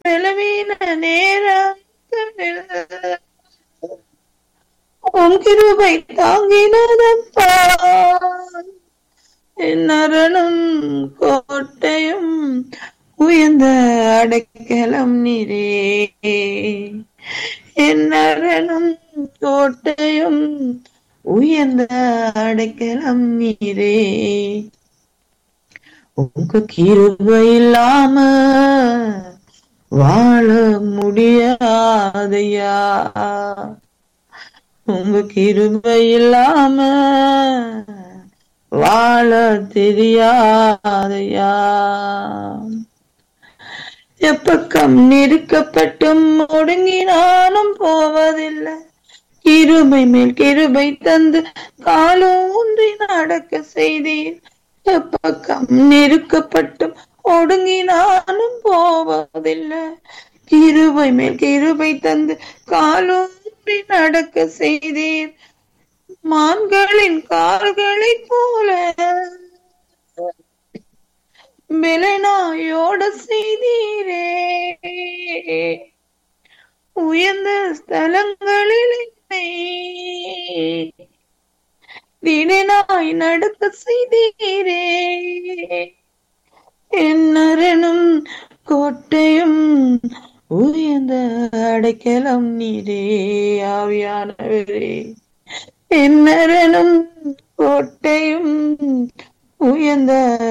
பலவீன நேரங்களில் உன் கிருபை தாங்கினதப்பா என் அரணும் கோட்டையும் உயர்ந்த அடைக்கலம் நீரே என் அரணும் கோட்டையும் உயர்ந்த அடைக்கலம் நீரே உங்க கிருபை இல்லாம வாழ முடியாதையா உங்க கிருபை இல்லாம வாழ தெரியாதையா எப்பக்கம் நெருக்கப்பட்டும் ஒடுங்கினாலும் போவதில்லை கிருபை மேல் கிருபை தந்து காலூன்றி நடக்க செய்தீர் எப்பக்கம் நெருக்கப்பட்டும் ஒடுங்கினாலும் போவதில்லை கிருபை மேல் கிருபை தந்து காலூன்றி நடக்க செய்தீர் மான்களின் கால்களைப் போல விலைநாயோட செய்தீரே உயர்ந்த ஸ்தலங்களில் என்னை திடனாய் நடக்க செய்தீரே என்னரனும் கோட்டையும் உயர்ந்த அடைக்கலம் நீரே ஆவியானவரே என்னரனும் கோட்டையும் உயர்ந்த